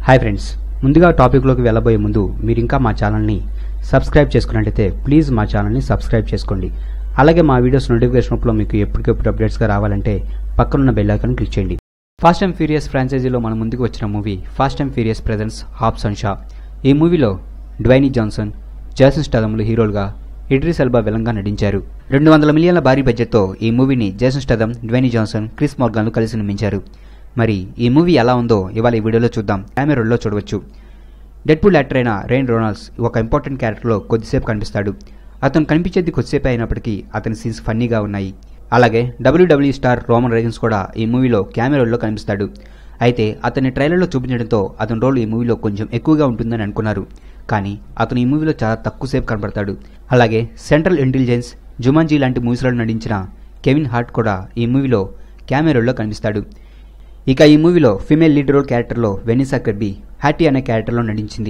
hi friends ముందుగా టాపిక్లోకి వెళ్ళబోయే ముందు మీరు ఇంకా మా ఛానల్ని సబ్స్క్రైబ్ చేసుకున్నట్టయితే ప్లీజ్ మా ఛానల్ని సబ్స్క్రైబ్ చేసుకోండి అలాగే మా వీడియోస్ నోటిఫికేషన్ రూపంలో మీకు ఎప్పటికెప్పుడు అప్డేట్స్గా రావాలంటే పక్కనున్న బెల్ ఐకాన్ క్లిక్ చేయండి ఫాస్ట్ అండ్ ఫ్యూరియస్ ఫ్రాంచైజీలో మన ముందుకు వచ్చిన movie Fast and Furious Presents Hobbs and Shaw ఈ మూవీలో డ్వైనీ జాన్సన్ జాసన్ స్టదములు హీరోలుగా ఇడ్రీస్ ఎల్బా విలంగా నటించారు రెండు వందల మిలియన్ల భారీ బడ్జెట్తో ఈ మూవీని Jason Statham Dwayne Johnson Chris మోర్గాన్లు కలిసి నిర్మించారు మరి ఈ మూవీ ఎలా ఉందో ఇవాళ ఈ వీడియోలో చూద్దాం కెమెరాలో చూడవచ్చు డెడ్పూల్ యాక్టర్ అయిన రెయిన్ రొనాల్డ్స్ ఒక ఇంపార్టెంట్ క్యారెక్టర్లో కొద్దిసేపు కనిపిస్తాడు అతను కనిపించేది కొద్దిసేపు అయినప్పటికీ అతని సీన్స్ ఫన్నీగా ఉన్నాయి అలాగే డబ్ల్యూడబ్ల్యూ స్టార్ రోమన్ రైగన్స్ కూడా ఈ మూవీలో కెమెరాల్లో కనిపిస్తాడు అయితే అతని ట్రైలర్లో చూపించడంతో అతని రోల్ ఈ మూవీలో కొంచెం ఎక్కువగా ఉంటుందని అనుకున్నారు కానీ అతను ఈ మూవీలో చాలా తక్కువసేపు కనబడతాడు అలాగే సెంట్రల్ ఇంటెలిజెన్స్ జుమాంజీ లాంటి మూవీస్లో నటించిన కెవిన్ హార్ట్ కూడా ఈ మూవీలో కెమెరాల్లో కనిపిస్తాడు ఇక ఈ మూవీలో ఫీమేల్ లీడ్ రోల్ క్యారెక్టర్లో వెనిసా కర్బీ హ్యాటీ అనే క్యారెక్టర్లో నటించింది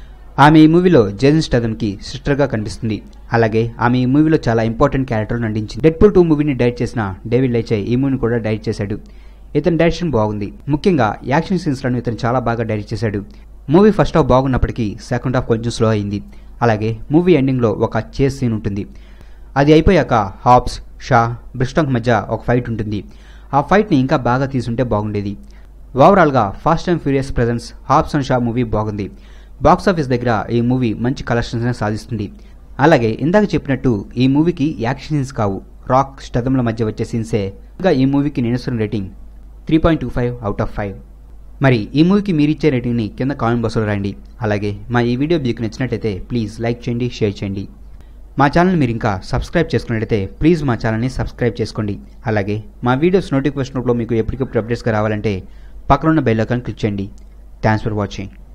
ఆమె ఈ మూవీలో జేసన్ స్టదమ్కి సిస్టర్గా కనిపిస్తుంది అలాగే ఆమె ఈ మూవీలో చాలా ఇంపార్టెంట్ క్యారెక్టర్లో నటించింది డెడ్పూల్ టూ మూవీని డైరెక్ట్ చేసిన డేవిడ్ లైచే ఈ మూవీని కూడా డైరెక్ట్ చేశాడు ఇతని డైరెక్షన్ బాగుంది ముఖ్యంగా యాక్షన్ సీన్స్లను ఇతను చాలా బాగా డైరెక్ట్ చేశాడు మూవీ ఫస్ట్ హాఫ్ బాగున్నప్పటికీ సెకండ్ హాఫ్ కొంచెం స్లో అయింది అలాగే మూవీ ఎండింగ్లో ఒక చేస్ సీన్ ఉంటుంది అది అయిపోయాక హాబ్స్ షా బ్రిస్టాంక్ మధ్య ఒక ఫైట్ ఉంటుంది ఆ ఫైట్ని ఇంకా బాగా తీసుంటే బాగుండేది ఓవరాల్గా Fast and Furious Presents Hobbs and Shaw movie బాగుంది బాక్స్ ఆఫీస్ దగ్గర ఈ మూవీ మంచి కలెక్షన్స్ సాధిస్తుంది అలాగే ఇందాక చెప్పినట్టు ఈ మూవీకి యాక్షన్ సీన్స్ కావు రాక్ స్టదముల మధ్య వచ్చే సీన్సే ఇంకా ఈ మూవీకి నేను ఇస్తున్న rating three point two five out of five మరి ఈ మూవీకి మీరు ఇచ్చే రేటింగ్ని కింద కామెంట్ బాక్స్లో రాయండి అలాగే మా ఈ వీడియో మీకు నచ్చినట్టయితే ప్లీజ్ లైక్ చేయండి షేర్ చేయండి మా ఛానల్ మీరు ఇంకా సబ్స్క్రైబ్ చేసుకున్నట్టయితే ప్లీజ్ మా ఛానల్ని సబ్స్క్రైబ్ చేసుకోండి అలాగే మా వీడియోస్ నోటిఫికేషన్ రూపంలో మీకు ఎప్పటికప్పుడు అప్డేట్స్గా రావాలంటే పక్కనున్న బెల్ ఐకాన్ క్లిక్ చేయండి థ్యాంక్స్ ఫర్ వాచింగ్